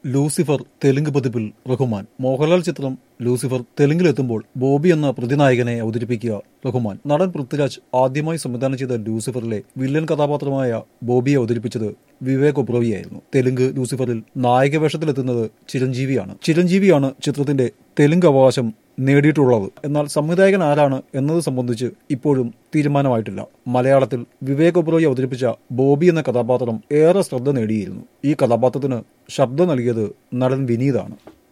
Lucifer Telugu പതിപ്പിൽ റഹ്മാൻ മോഹൻലാൽ ചിത്രം Lucifer തെലുങ്കിലെത്തുമ്പോൾ Bobby എന്ന പ്രതിനായകനെ അവതരിപ്പിക്കുക റഹ്മാൻ നടൻ പൃഥ്വിരാജ് ആദ്യമായി സംവിധാനം ചെയ്ത ലൂസിഫറിലെ വില്ലൻ കഥാപാത്രമായ ബോബിയെ അവതരിപ്പിച്ചത് വിവേക് ഒബ്രോവിയായിരുന്നു തെലുങ്ക് ലൂസിഫറിൽ നായക വേഷത്തിലെത്തുന്നത് ചിരഞ്ജീവിയാണ് ചിരഞ്ജീവിയാണ് ചിത്രത്തിന്റെ തെലുങ്ക് അവകാശം നേടിയിട്ടുള്ളത് എന്നാൽ സംവിധായകൻ ആരാണ് എന്നത് സംബന്ധിച്ച് ഇപ്പോഴും തീരുമാനമായിട്ടില്ല മലയാളത്തിൽ വിവേക് ഒബ്രോയി അവതരിപ്പിച്ച ബോബി എന്ന കഥാപാത്രം ഏറെ ശ്രദ്ധ നേടിയിരുന്നു ഈ കഥാപാത്രത്തിന് ശബ്ദം നൽകിയത് നടൻ വിനീതാണ്